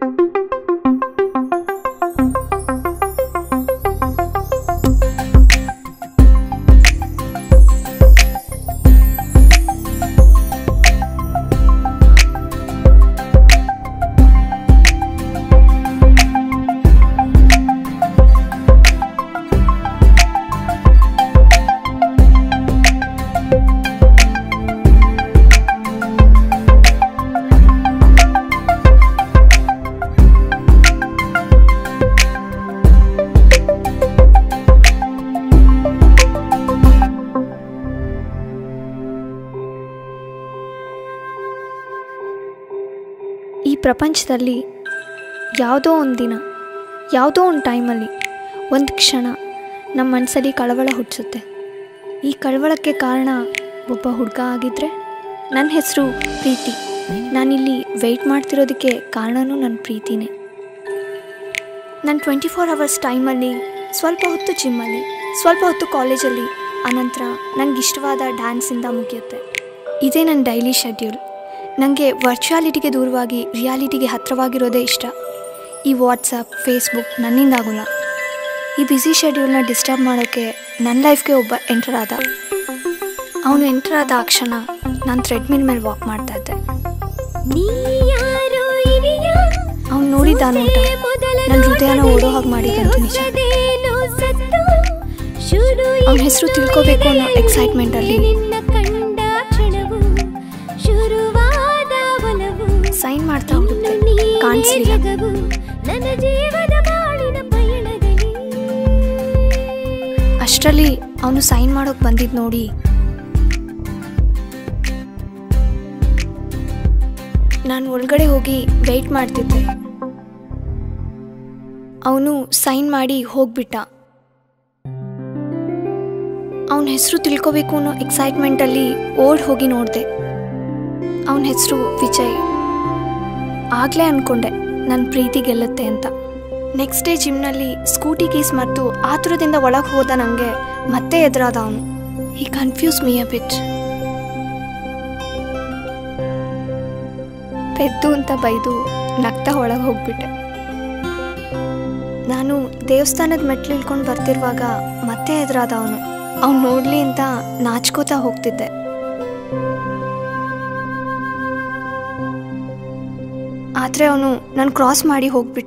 ಈ ಪ್ರಪಂಚದಲ್ಲಿ ಯಾವುದೋ ಒಂದು ದಿನ ಯಾವುದೋ ಒಂದು ಟೈಮಲ್ಲಿ ಒಂದು ಕ್ಷಣ ನಮ್ಮ ಮನಸ್ಸಲ್ಲಿ ಕಳವಳ ಹುಟ್ಟಿಸುತ್ತೆ ಈ ಕಳವಳಕ್ಕೆ ಕಾರಣ ಒಬ್ಬ ಹುಡುಗ ಆಗಿದ್ದರೆ ನನ್ನ ಹೆಸರು ಪ್ರೀತಿ ನಾನಿಲ್ಲಿ ವೆಯ್ಟ್ ಮಾಡ್ತಿರೋದಕ್ಕೆ ಕಾರಣನೂ ನನ್ನ ಪ್ರೀತಿನೇ ನಾನು ಟ್ವೆಂಟಿ ಫೋರ್ ಅವರ್ಸ್ ಟೈಮಲ್ಲಿ ಸ್ವಲ್ಪ ಹೊತ್ತು ಜಿಮ್ಮಲ್ಲಿ ಸ್ವಲ್ಪ ಹೊತ್ತು ಕಾಲೇಜಲ್ಲಿ ಆನಂತರ ನಂಗೆ ಇಷ್ಟವಾದ ಡ್ಯಾನ್ಸಿಂದ ಮುಗಿಯುತ್ತೆ ಇದೇ ನನ್ನ ಡೈಲಿ ಶೆಡ್ಯೂಲ್ ನನಗೆ ವರ್ಚುಯಾಲಿಟಿಗೆ ದೂರವಾಗಿ ರಿಯಾಲಿಟಿಗೆ ಹತ್ತಿರವಾಗಿರೋದೇ ಇಷ್ಟ ಈ ವಾಟ್ಸಪ್ ಫೇಸ್ಬುಕ್ ನನ್ನಿಂದ ಆಗೋಲ್ಲ ಈ ಬ್ಯುಸಿ ಶೆಡ್ಯೂಲ್ನ ಡಿಸ್ಟರ್ಬ್ ಮಾಡೋಕ್ಕೆ ನನ್ನ ಲೈಫ್ಗೆ ಒಬ್ಬ ಎಂಟರ್ ಆದ ಅವನು ಎಂಟರ್ ಆದ ಆ ಕ್ಷಣ ನಾನು ಥ್ರೆಡ್ಮಿಲ್ ಮೇಲೆ ವಾಕ್ ಮಾಡ್ತಾ ಇದ್ದೆ ಅವ್ನು ನೋಡಿದ್ದ ನೋಟ ನನ್ನ ಹೃದಯನ ಓಡೋ ಹಾಗೆ ಮಾಡಿದಂತ ನಿಜ ಅವನ ಹೆಸರು ತಿಳ್ಕೋಬೇಕು ಅನ್ನೋ ಎಕ್ಸೈಟ್ಮೆಂಟಲ್ಲಿ ಸೈನ್ ಮಾಡ್ತಾ ಹೋಗುತ್ತೆ ಕಾಣಿಸ್ಲಿಲ್ಲ ನನ್ನ ಜೀವನ ಬಾಳಿನ ಪಯಣದಲ್ಲಿ ಅಷ್ಟರಲ್ಲಿ ಅವನು ಸೈನ್ ಮಾಡೋಕೆ ಬಂದಿದ್ದು ನೋಡಿ ನಾನು ಒಳಗಡೆ ಹೋಗಿ ವೆಯ್ಟ್ ಮಾಡ್ತಿದ್ದೆ ಅವನು ಸೈನ್ ಮಾಡಿ ಹೋಗ್ಬಿಟ್ಟ ಅವನ ಹೆಸರು ತಿಳ್ಕೋಬೇಕು ಅನ್ನೋ ಎಕ್ಸೈಟ್ಮೆಂಟಲ್ಲಿ ಓಡ್ ಹೋಗಿ ನೋಡಿದೆ ಅವನ ಹೆಸರು ವಿಜಯ್ ಆಗಲೇ ಅಂದ್ಕೊಂಡೆ ನನ್ನ ಪ್ರೀತಿ ಗೆಲ್ಲುತ್ತೆ ಅಂತ ನೆಕ್ಸ್ಟ್ ಡೇ ಜಿಮ್ನಲ್ಲಿ ಸ್ಕೂಟಿ ಕೀಸ್ ಮರೆತು ಆತುರದಿಂದ ಒಳಗೆ ಹೋದ ನನಗೆ ಮತ್ತೆ ಎದುರಾದ ಅವನು ಈ ಕನ್ಫ್ಯೂಸ್ ಮೀ ಅ ಬಿಟ್ ಪೆದ್ದು ಅಂತ ಬೈದು ನಗ್ತಾ ಒಳಗೆ ಹೋಗ್ಬಿಟ್ಟೆ ನಾನು ದೇವಸ್ಥಾನದ ಮೆಟ್ಲು ಇಳ್ಕೊಂಡು ಬರ್ತಿರುವಾಗ ಮತ್ತೆ ಎದುರಾದ ಅವನು ಅವ್ನು ನೋಡ್ಲಿ ಅಂತ ನಾಚ್ಕೋತಾ ಹೋಗ್ತಿದ್ದೆ ಆದರೆ ಅವನು ನಾನು ಕ್ರಾಸ್ ಮಾಡಿ ಹೋಗ್ಬಿಟ್ಟ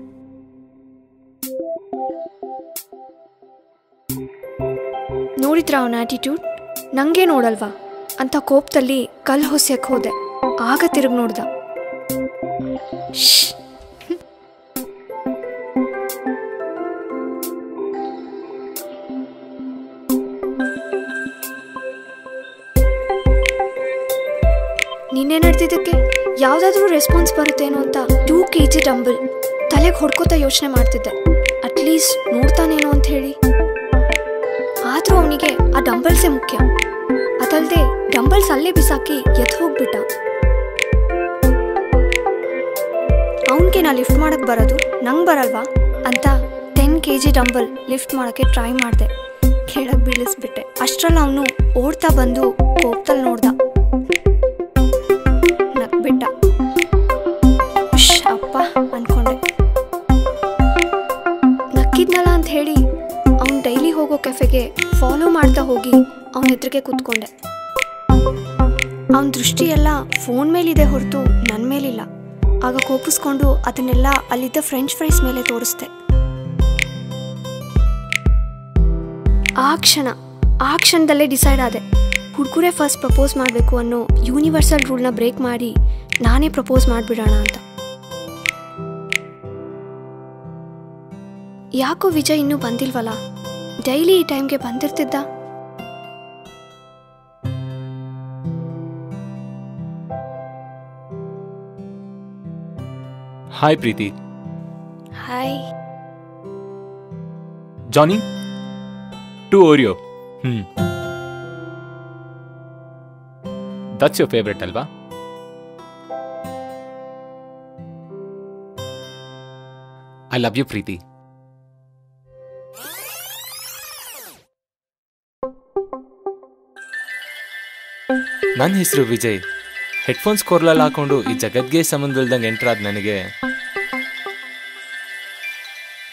ನೋಡಿದ್ರ ಅವನ ಆಟಿಟ್ಯೂಡ್ ನಂಗೆ ನೋಡಲ್ವಾ ಅಂತ ಕೋಪದಲ್ಲಿ ಕಲ್ಲು ಹೊಸ್ಯಕ್ಕೆ ಹೋದೆ ಆಗ ತಿರುಗಿ ನೋಡ್ದ ಶ್ಶ್. ನಿನ್ನೆ ನಡೆದಿದ್ದಕ್ಕೆ ಯಾವುದಾದ್ರೂ ರೆಸ್ಪಾನ್ಸ್ ಬರುತ್ತೇನೋ ಅಂತ ಟೂ ಕೆ ಜಿ ಡಂಬಲ್ ತಲೆಗೆ ಹೊಡ್ಕೋತಾ ಯೋಚನೆ ಮಾಡ್ತಿದ್ದೆ ಅಟ್ಲೀಸ್ಟ್ ನೋಡ್ತಾನೇನೋ ಅಂತ ಹೇಳಿ ಆದರೂ ಅವನಿಗೆ ಆ ಡಂಬಲ್ಸೇ ಮುಖ್ಯ ಅದಲ್ಲದೆ ಡಂಬಲ್ಸ್ ಅಲ್ಲೇ ಬಿಸಾಕಿ ಎದ್ದು ಹೋಗ್ಬಿಟ್ಟ ಅವನಿಗೆ ನಾ ಲಿಫ್ಟ್ ಮಾಡಕ್ಕೆ ಬರೋದು ನಂಗೆ ಬರಲ್ವಾ ಅಂತ ten K G dumbbell lift ಮಾಡೋಕ್ಕೆ ಟ್ರೈ ಮಾಡಿದೆ ಕೆಳಗೆ ಬೀಳಿಸ್ಬಿಟ್ಟೆ ಅಷ್ಟರಲ್ಲಿ ಅವನು ಓಡ್ತಾ ಬಂದು ಕೋಪ್ತಲ್ಲಿ ನೋಡ್ದ ನಗ್ಬಿಟ್ಟ ಉಶ್ ಅಪ್ಪ ಅನ್ಕೊಂಡೆ ನಕ್ಕಿದ್ನಲ್ಲ ಅಂತ ಹೇಳಿ ಅವ್ನು ಡೈಲಿ ಹೋಗೋ ಕೆಫೆಗೆ ಫಾಲೋ ಮಾಡ್ತಾ ಹೋಗಿ ಅವನ ಎದುರಿಗೆ ಕೂತ್ಕೊಂಡೆ ಅವನ ದೃಷ್ಟಿ ಎಲ್ಲ ಫೋನ್ ಮೇಲಿದೆ ಹೊರತು ನನ್ನ ಮೇಲಿಲ್ಲ ಆಗ ಕೋಪಿಸ್ಕೊಂಡು ಅದನ್ನೆಲ್ಲ ಅಲ್ಲಿದ್ದ ಫ್ರೆಂಚ್ ಫ್ರೈಸ್ ಮೇಲೆ ತೋರಿಸ್ದೆ ಆ ಕ್ಷಣ ಆ ಕ್ಷಣದಲ್ಲೇ ಡಿಸೈಡ್ ಆದೆ ಹುಡುಗರೇ ಫಸ್ಟ್ ಪ್ರಪೋಸ್ ಮಾಡಬೇಕು ಅನ್ನೋ ಯೂನಿವರ್ಸಲ್ ರೂಲ್ನ ಬ್ರೇಕ್ ಮಾಡಿ ನಾನೇ ಪ್ರಪೋಸ್ ಮಾಡಿಬಿಡೋಣ ಅಂತ ಯಾಕೋ ವಿಜಯ್ ಇನ್ನೂ ಬಂದಿಲ್ವಲ್ಲ ಡೈಲಿ ಈ ಟೈಮ್ಗೆ ಬಂದಿರ್ತಿದ್ದ hi Preethi hi Johnny too Oreo hmm that's your favourite ಅಲ್ವಾ ಐ ಲವ್ ಯು ಪ್ರೀತಿ ನನ್ನ ಹೆಸರು ವಿಜಯ್ ಹೆಡ್ಫೋನ್ಸ್ ಕೊರ್ಲಲ್ಲಿ ಹಾಕೊಂಡು ಈ ಜಗದ್ಗೆ ಸಂಬಂಧವಿಲ್ದಂಗೆ ಎಂಟ್ರಾದ ನನಗೆ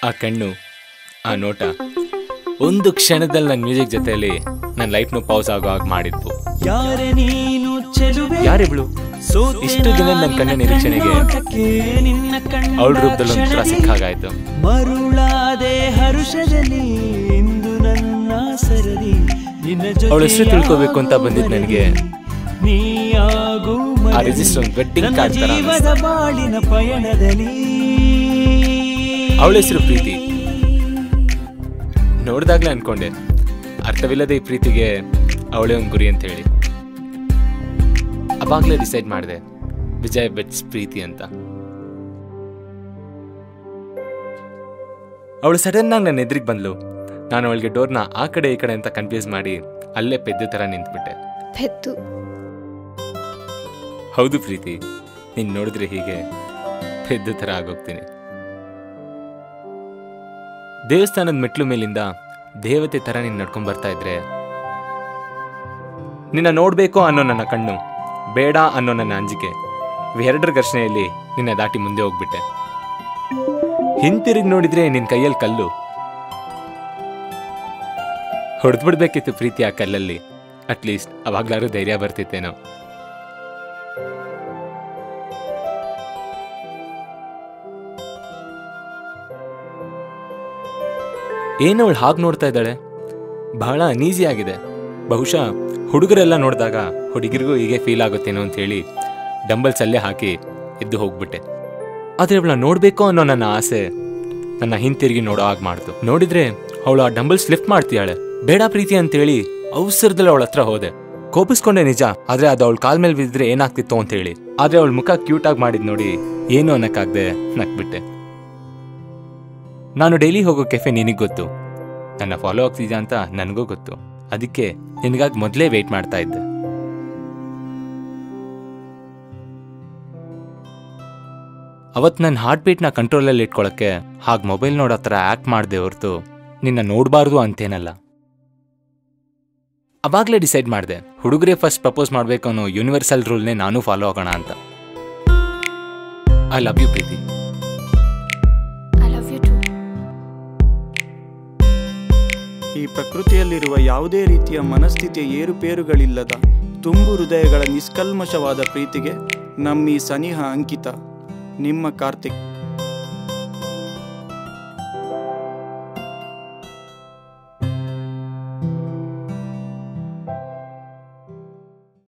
ಆ ಕಣ್ಣು ಆ ನೋಟ ಒಂದು ಕ್ಷಣದಲ್ಲಿ ನನ್ನ ಮ್ಯೂಸಿಕ್ ಜೊತೆಯಲ್ಲಿ ನನ್ನ ಲೈಫ್ನು ಪಾಸ್ ಆಗೋ ಹಾಗೆ ಮಾಡಿದ್ವು ಯಾರೆ ನೀನು ಚೆಲುವೆ ಯಾರಿಬ್ಳು ಇಷ್ಟು ದಿನ ನನ್ನ ಕಣ್ಣ ನಿರೀಕ್ಷಣೆಗೆ ಅವಳ ರೂಪದಲ್ಲಿ ಒಂಥರ ಸಿಕ್ಕಾಗಾಯ್ತು ಮರುಳಾದೆ ಹರುಷದಲ್ಲಿ ಇಂದು ನನ್ನ ಸರದಿ ನಿನ್ನ ಜೊತೆ ಅವಳ ಹೆಸರು ತಿಳ್ಕೊಬೇಕು ಅಂತ ಬಂದಿದ್ದು ನನಗೆ ನೀಯಾಗು ಆ ರಿಜಿಸ್ಟರ್ ಒಂದು ವೆಡ್ಡಿಂಗ್ ನನ್ನ ಕಾರ್ಡ್ ತರ ಜೀವದ ಬಾಳಿನ ಪಯಣದಲ್ಲಿ ಅವಳ ಹೆಸರು ಪ್ರೀತಿ ನೋಡ್ದಾಗ್ಲೇ ಅನ್ಕೊಂಡೆ ಅರ್ಥವಿಲ್ಲದೆ ಈ ಪ್ರೀತಿಗೆ ಅವಳೇ ಒಂದು ಗುರಿ ಅಂತ ಹೇಳಿ ಅವಾಗಲೇ ಡಿಸೈಡ್ ಮಾಡಿದೆ ವಿಜಯ್ ಬೆಟ್ಸ್ ಪ್ರೀತಿ ಅಂತ ಅವಳು ಸಡನ್ ಆಗಿ ನನ್ನ ಎದುರಿಗೆ ಬಂದ್ಲು ನಾನು ಅವಳಿಗೆ ಡೋರ್ನ ಆ ಕಡೆ ಈ ಕಡೆ ಅಂತ ಕನ್ಫ್ಯೂಸ್ ಮಾಡಿ ಅಲ್ಲೇ ಪೆದ್ದು ಥರ ನಿಂತ್ಬಿಟ್ಟೆ ಪೆದ್ದು ಹೌದು ಪ್ರೀತಿ ನೀನ್ ನೋಡಿದ್ರೆ ಹೀಗೆ ಪೆದ್ದು ಥರ ಆಗೋಗ್ತೀನಿ ದೇವಸ್ಥಾನದ ಮೆಟ್ಲು ಮೇಲಿಂದ ದೇವತೆ ಥರ ನೀನು ನಡ್ಕೊಂಡ್ ಬರ್ತಾ ಇದ್ರೆ ನಿನ್ನ ನೋಡ್ಬೇಕು ಅನ್ನೋ ನನ್ನ ಕಣ್ಣು ಬೇಡ ಅನ್ನೋ ನನ್ನ ಅಂಜಿಕೆ ಇವೆರಡರ ಘರ್ಷಣೆಯಲ್ಲಿ ನಿನ್ನ ದಾಟಿ ಮುಂದೆ ಹೋಗ್ಬಿಟ್ಟೆ ಹಿಂತಿರುಗಿ ನೋಡಿದ್ರೆ ನಿನ್ನ ಕೈಯಲ್ಲಿ ಕಲ್ಲು ಹೊಡೆದ್ಬಿಡ್ಬೇಕಿತ್ತು ಪ್ರೀತಿ ಆ ಕಲ್ಲಲ್ಲಿ ಅಟ್ಲೀಸ್ಟ್ ಅವಾಗ್ಲಾರು ಧೈರ್ಯ ಬರ್ತಿತ್ತೇನೋ ಏನು ಅವಳು ಹಾಗೆ ನೋಡ್ತಾ ಇದ್ದಾಳೆ ಬಹಳ ಅನೀಸಿ ಆಗಿದೆ ಬಹುಶಃ ಹುಡುಗರೆಲ್ಲ ನೋಡಿದಾಗ ಹುಡುಗಿರಿಗೂ ಹೀಗೆ ಫೀಲ್ ಆಗುತ್ತೇನೋ ಅಂತ ಹೇಳಿ ಡಂಬಲ್ಸ್ ಅಲ್ಲೇ ಹಾಕಿ ಎದ್ದು ಹೋಗ್ಬಿಟ್ಟೆ ಆದರೆ ಅವಳ ನೋಡಬೇಕು ಅನ್ನೋ ನನ್ನ ಆಸೆ ನನ್ನ ಹಿಂತಿರುಗಿ ನೋಡೋ ಹಾಗೆ ಮಾಡ್ತು ನೋಡಿದ್ರೆ ಅವಳು ಆ ಡಂಬಲ್ಸ್ ಲಿಫ್ಟ್ ಮಾಡ್ತೀಯಾಳೆ ಬೇಡ ಪ್ರೀತಿ ಅಂತೇಳಿ ಅವಸರದಲ್ಲಿ ಅವಳ ಹತ್ರ ಹೋದೆ ಕೋಪಿಸ್ಕೊಂಡೆ ನಿಜ ಆದ್ರೆ ಅದು ಅವಳ ಕಾಲ್ ಮೇಲೆ ಬಿದ್ದರೆ ಏನಾಗ್ತಿತ್ತು ಅಂತ ಹೇಳಿ ಆದ್ರೆ ಅವಳ ಮುಖ ಕ್ಯೂಟ್ ಆಗಿ ಮಾಡಿದ್ ನೋಡಿ ಏನು ಅನ್ನಕ್ಕಾಗ್ದೆ ನಕ್ಬಿಟ್ಟೆ ನಾನು ಡೈಲಿ ಹೋಗೋ ಕೆಫೆ ನಿನಗೆ ಗೊತ್ತು ನನ್ನ ಫಾಲೋ ಆಗ್ತಿದ್ಯಾ ಅಂತ ನನಗೂ ಗೊತ್ತು ಅದಕ್ಕೆ ನಿನಗಾಗಿ ಮೊದಲೇ ವೆಯ್ಟ್ ಮಾಡ್ತಾ ಇದ್ದೆ ಅವತ್ತು ನನ್ನ ಹಾರ್ಟ್ ಬೀಟ್ನ ಕಂಟ್ರೋಲಲ್ಲಿ ಇಟ್ಕೊಳ್ಳೋಕ್ಕೆ ಹಾಗೆ ಮೊಬೈಲ್ ನೋಡೋ ಥರ ಆ್ಯಕ್ಟ್ ಮಾಡಿದೆ ಹೊರತು ನಿನ್ನ ನೋಡಬಾರ್ದು ಅಂತೇನಲ್ಲ ಅವಾಗಲೇ ಡಿಸೈಡ್ ಮಾಡಿದೆ ಹುಡುಗರೇ ಫಸ್ಟ್ ಪ್ರಪೋಸ್ ಮಾಡಬೇಕು ಅನ್ನೋ ಯೂನಿವರ್ಸಲ್ ರೂಲ್ನೇ ನಾನು ಫಾಲೋ ಆಗೋಣ ಅಂತ I love you Preethi I love you too ಈ ಪ್ರಕೃತಿಯಲ್ಲಿರುವ ಯಾವುದೇ ರೀತಿಯ ಮನಸ್ಥಿತಿಯ ಏರುಪೇರುಗಳಿಲ್ಲದ ತುಂಬು ಹೃದಯಗಳ ನಿಷ್ಕಲ್ಮಶವಾದ ಪ್ರೀತಿಗೆ ನಮ್ಮೀ ಸನಿಹ ಅಂಕಿತ ನಿಮ್ಮ ಕಾರ್ತಿಕ್